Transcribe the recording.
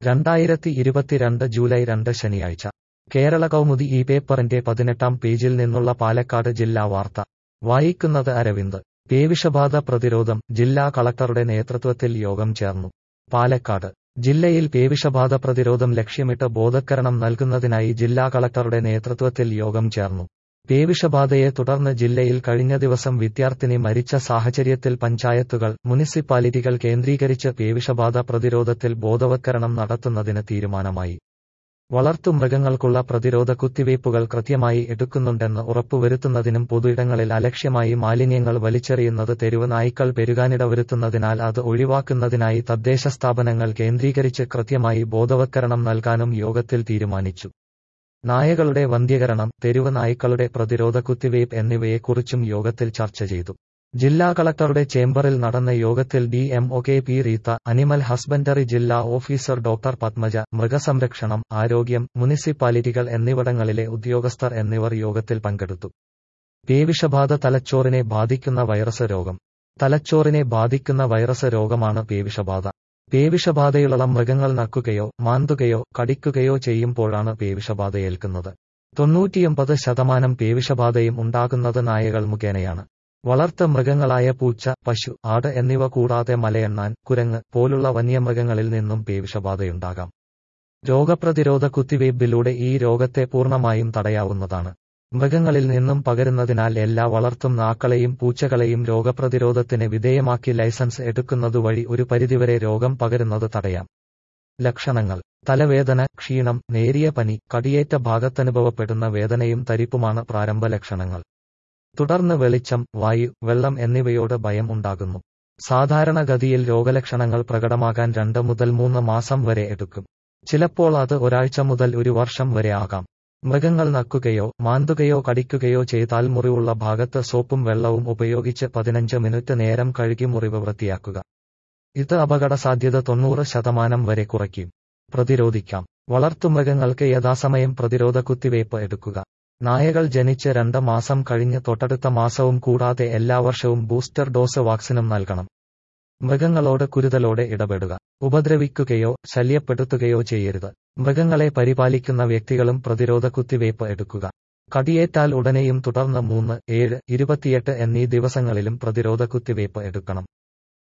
രണ്ടായിരത്തി ഇരുപത്തിരണ്ട് ജൂലൈ രണ്ട് ശനിയാഴ്ച കേരള കൗമുദി ഈ പേപ്പറിന്റെ പതിനെട്ടാം പേജിൽ നിന്നുള്ള പാലക്കാട് ജില്ലാ വാർത്ത വായിക്കുന്നത് അരവിന്ദ് പേവിഷബാധ പ്രതിരോധം ജില്ലാ കളക്ടറുടെ നേതൃത്വത്തിൽ യോഗം ചേർന്നു പാലക്കാട് ജില്ലയിൽ പേവിഷബാധ പ്രതിരോധം ലക്ഷ്യമിട്ട് ബോധവൽക്കരണം നൽകുന്നതിനായി ജില്ലാ കളക്ടറുടെ നേതൃത്വത്തിൽ യോഗം ചേർന്നു പേവിഷബാധയെ തുടർന്ന് ജില്ലയിൽ കഴിഞ്ഞ ദിവസം വിദ്യാർത്ഥിനി മരിച്ച സാഹചര്യത്തിൽ പഞ്ചായത്തുകൾ മുനിസിപ്പാലിറ്റികൾ കേന്ദ്രീകരിച്ച് പേവിഷബാധ പ്രതിരോധത്തിൽ ബോധവൽക്കരണം നടത്തുന്നതിന് തീരുമാനമായി വളർത്തുമൃഗങ്ങൾക്കുള്ള പ്രതിരോധ കുത്തിവയ്പ്പുകൾ കൃത്യമായി എടുക്കുന്നുണ്ടെന്ന് ഉറപ്പുവരുത്തുന്നതിനും പൊതുയിടങ്ങളിൽ അലക്ഷ്യമായി മാലിന്യങ്ങൾ വലിച്ചെറിയുന്നത് തെരുവ് നായ്ക്കൾ പെരുകാനിടവരുത്തുന്നതിനാൽ അത് ഒഴിവാക്കുന്നതിനായി തദ്ദേശ സ്ഥാപനങ്ങൾ കേന്ദ്രീകരിച്ച് കൃത്യമായി ബോധവൽക്കരണം നൽകാനും യോഗത്തിൽ തീരുമാനിച്ചു നായകളുടെ വന്ധ്യകരണം തെരുവ് നായ്ക്കളുടെ പ്രതിരോധ കുത്തിവയ്പ് എന്നിവയെക്കുറിച്ചും യോഗത്തിൽ ചർച്ച ചെയ്തു ജില്ലാ കളക്ടറുടെ ചേംബറിൽ നടന്ന യോഗത്തിൽ D M O K P Reetha animal husbandry ജില്ലാ ഓഫീസർ ഡോക്ടർ പത്മജ മൃഗസംരക്ഷണം ആരോഗ്യം മുനിസിപ്പാലിറ്റികൾ എന്നിവിടങ്ങളിലെ ഉദ്യോഗസ്ഥർ എന്നിവർ യോഗത്തിൽ പങ്കെടുത്തു പേവിഷബാധ തലച്ചോറിനെ ബാധിക്കുന്ന വൈറസ് രോഗം തലച്ചോറിനെ ബാധിക്കുന്ന വൈറസ് രോഗമാണ് പേവിഷബാധ പേവിഷബാധയുള്ള മൃഗങ്ങൾ നക്കുകയോ മാന്തുകയോ കടിക്കുകയോ ചെയ്യുമ്പോഴാണ് പേവിഷബാധയേൽക്കുന്നത് തൊണ്ണൂറ്റിയൊമ്പത് ശതമാനം പേവിഷബാധയും ഉണ്ടാകുന്നത് നായകൾ മുഖേനയാണ് വളർത്ത മൃഗങ്ങളായ പൂച്ച പശു ആട് എന്നിവ കൂടാതെ മലയെണ്ണാൻ കുരങ്ങ് പോലുള്ള വന്യമൃഗങ്ങളിൽ നിന്നും പേവിഷബാധയുണ്ടാകാം രോഗപ്രതിരോധ കുത്തിവയ്പിലൂടെ ഈ രോഗത്തെ പൂർണ്ണമായും തടയാവുന്നതാണ് മൃഗങ്ങളിൽ നിന്നും പകരുന്നതിനാൽ എല്ലാ വളർത്തും നാക്കളെയും പൂച്ചകളെയും രോഗപ്രതിരോധത്തിന് വിധേയമാക്കി ലൈസൻസ് എടുക്കുന്നതുവഴി ഒരു പരിധിവരെ രോഗം പകരുന്നത് തടയാം ലക്ഷണങ്ങൾ തലവേദന ക്ഷീണം നേരിയ പനി കടിയേറ്റ ഭാഗത്തനുഭവപ്പെടുന്ന വേദനയും തരിപ്പുമാണ് പ്രാരംഭ ലക്ഷണങ്ങൾ തുടർന്ന് വെളിച്ചം വായു വെള്ളം എന്നിവയോട് ഭയം ഉണ്ടാകുന്നു സാധാരണഗതിയിൽ രോഗലക്ഷണങ്ങൾ പ്രകടമാകാൻ രണ്ട് മുതൽ മൂന്ന് മാസം വരെ എടുക്കും ചിലപ്പോൾ അത് ഒരാഴ്ച മുതൽ ഒരു വർഷം വരെ ആകാം മൃഗങ്ങൾ നക്കുകയോ മാന്തുകയോ കടിക്കുകയോ ചെയ്താൽ മുറിവുള്ള ഭാഗത്ത് സോപ്പും വെള്ളവും ഉപയോഗിച്ച് പതിനഞ്ച് മിനിറ്റ് നേരം കഴുകി മുറിവ് വൃത്തിയാക്കുക ഇത് അപകട സാധ്യത തൊണ്ണൂറ് ശതമാനം വരെ കുറയ്ക്കും പ്രതിരോധിക്കാം വളർത്തുമൃഗങ്ങൾക്ക് യഥാസമയം പ്രതിരോധ കുത്തിവയ്പ് എടുക്കുക നായകൾ ജനിച്ച് രണ്ട് മാസം കഴിഞ്ഞ് തൊട്ടടുത്ത മാസവും കൂടാതെ എല്ലാ വർഷവും ബൂസ്റ്റർ ഡോസ് വാക്സിനും നൽകണം മൃഗങ്ങളോട് കുരുതലോടെ ഇടപെടുക ഉപദ്രവിക്കുകയോ ശല്യപ്പെടുത്തുകയോ ചെയ്യരുത് മൃഗങ്ങളെ പരിപാലിക്കുന്ന വ്യക്തികളും പ്രതിരോധ കുത്തിവയ്പ് എടുക്കുക കടിയേറ്റാൽ ഉടനെയും തുടർന്ന് മൂന്ന് ഏഴ് ഇരുപത്തിയെട്ട് എന്നീ ദിവസങ്ങളിലും പ്രതിരോധ കുത്തിവയ്പ് എടുക്കണം